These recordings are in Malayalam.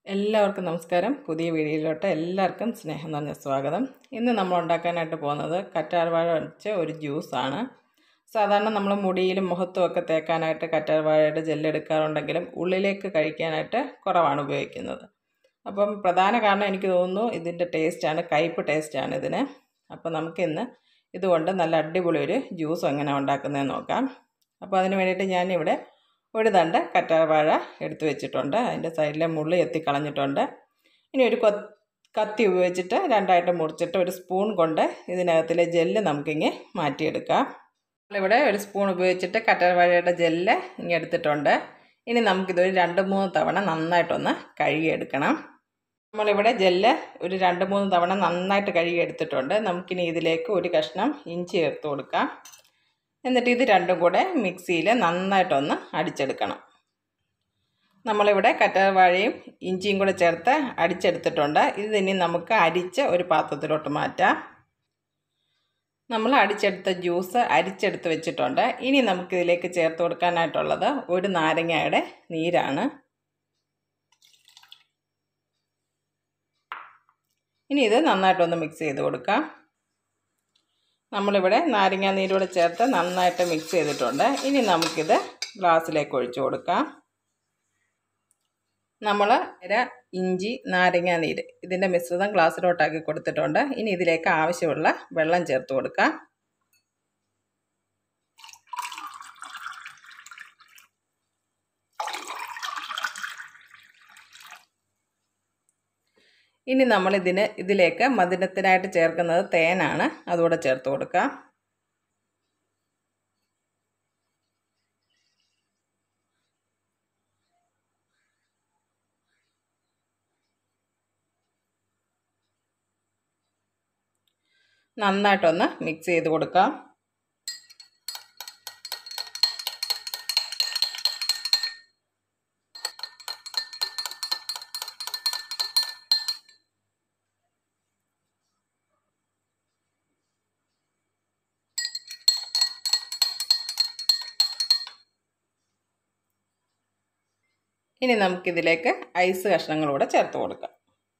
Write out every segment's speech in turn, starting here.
എല്ലാവർക്കും നമസ്കാരം പുതിയ വീഡിയോയിലോട്ട് എല്ലാവർക്കും സ്നേഹം നിറഞ്ഞ സ്വാഗതം ഇന്ന് നമ്മൾ ഉണ്ടാക്കാനായിട്ട് പോകുന്നത് കറ്റാർവാഴ വെച്ച ഒരു ജ്യൂസാണ് സാധാരണ നമ്മൾ മുടിയിലും മുഖത്തും ഒക്കെ തേക്കാനായിട്ട് കറ്റാർവാഴയുടെ ജെല്ലെടുക്കാറുണ്ടെങ്കിലും ഉള്ളിലേക്ക് കഴിക്കാനായിട്ട് കുറവാണ് ഉപയോഗിക്കുന്നത് അപ്പം പ്രധാന കാരണം എനിക്ക് തോന്നുന്നു ഇതിൻ്റെ ടേസ്റ്റാണ് കയ്പ്പ് ടേസ്റ്റാണ് ഇതിന് അപ്പോൾ നമുക്കിന്ന് ഇതുകൊണ്ട് നല്ല അടിപൊളി ഒരു ജ്യൂസ് എങ്ങനെ ഉണ്ടാക്കുന്നതെന്ന് നോക്കാം അപ്പോൾ അതിന് വേണ്ടിയിട്ട് ഞാനിവിടെ ഒരു തണ്ട് കറ്റാർവാഴ എടുത്തു വെച്ചിട്ടുണ്ട് അതിൻ്റെ സൈഡിലെ മുള്ളി എത്തിക്കളഞ്ഞിട്ടുണ്ട് ഇനി ഒരു കൊ കത്തി ഉപയോഗിച്ചിട്ട് രണ്ടായിട്ട് മുറിച്ചിട്ട് ഒരു സ്പൂൺ കൊണ്ട് ഇതിനകത്തിലെ ജെല്ല് നമുക്കിങ്ങ് മാറ്റിയെടുക്കാം നമ്മളിവിടെ ഒരു സ്പൂൺ ഉപയോഗിച്ചിട്ട് കറ്റാർവാഴയുടെ ജെല്ല് ഇങ്ങനെ എടുത്തിട്ടുണ്ട് ഇനി നമുക്കിതൊരു രണ്ട് മൂന്ന് തവണ നന്നായിട്ടൊന്ന് കഴുകിയെടുക്കണം നമ്മളിവിടെ ജെല്ല് ഒരു രണ്ട് മൂന്ന് തവണ നന്നായിട്ട് കഴുകിയെടുത്തിട്ടുണ്ട് നമുക്കിനി ഇതിലേക്ക് ഒരു കഷ്ണം ഇഞ്ചി ചേർത്ത് കൊടുക്കാം എന്നിട്ട് ഇത് രണ്ടും കൂടെ മിക്സിയിൽ നന്നായിട്ടൊന്ന് അടിച്ചെടുക്കണം നമ്മളിവിടെ കറ്റാർവാഴയും ഇഞ്ചിയും കൂടെ ചേർത്ത് അടിച്ചെടുത്തിട്ടുണ്ട് ഇത് ഇനി നമുക്ക് അരിച്ച് ഒരു പാത്രത്തിലോട്ട് മാറ്റാം നമ്മൾ അടിച്ചെടുത്ത ജ്യൂസ് അരിച്ചെടുത്ത് വെച്ചിട്ടുണ്ട് ഇനി നമുക്കിതിലേക്ക് ചേർത്ത് കൊടുക്കാനായിട്ടുള്ളത് ഒരു നാരങ്ങയുടെ നീരാണ് ഇനി ഇത് നന്നായിട്ടൊന്ന് മിക്സ് ചെയ്ത് കൊടുക്കാം നമ്മളിവിടെ നാരങ്ങ നീരൂടെ ചേർത്ത് നന്നായിട്ട് മിക്സ് ചെയ്തിട്ടുണ്ട് ഇനി നമുക്കിത് ഗ്ലാസ്സിലേക്ക് ഒഴിച്ചു കൊടുക്കാം നമ്മൾ ഇര ഇഞ്ചി നാരങ്ങ നീര് ഇതിൻ്റെ മിശ്രിതം ഗ്ലാസ്സിലോട്ടാക്കി കൊടുത്തിട്ടുണ്ട് ഇനി ഇതിലേക്ക് ആവശ്യമുള്ള വെള്ളം ചേർത്ത് കൊടുക്കാം ഇനി നമ്മൾ ഇതിന് ഇതിലേക്ക് മധുരത്തിനായിട്ട് ചേർക്കുന്നത് തേനാണ് അതുകൂടെ ചേർത്ത് കൊടുക്കാം നന്നായിട്ടൊന്ന് മിക്സ് ചെയ്ത് കൊടുക്കാം ഇനി നമുക്കിതിലേക്ക് ഐസ് കഷ്ണങ്ങളൂടെ ചേർത്ത് കൊടുക്കാം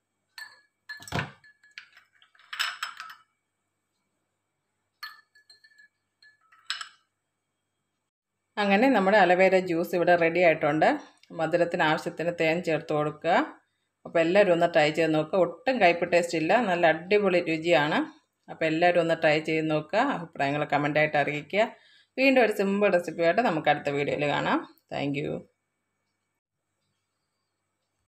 അങ്ങനെ നമ്മുടെ അലവേര ജ്യൂസ് ഇവിടെ റെഡി ആയിട്ടുണ്ട് മധുരത്തിന് ആവശ്യത്തിന് തേൻ ചേർത്ത് കൊടുക്കുക അപ്പോൾ എല്ലാവരും ഒന്ന് ട്രൈ ചെയ്ത് നോക്കുക ഒട്ടും കയ്പ് ടേസ്റ്റ് ഇല്ല നല്ല അടിപൊളി രുചിയാണ് അപ്പോൾ എല്ലാവരും ഒന്ന് ട്രൈ ചെയ്ത് നോക്കുക അഭിപ്രായങ്ങൾ കമൻ്റായിട്ട് അറിയിക്കുക വീണ്ടും ഒരു സിമ്പിൾ റെസിപ്പിയായിട്ട് നമുക്ക് അടുത്ത വീഡിയോയിൽ കാണാം താങ്ക്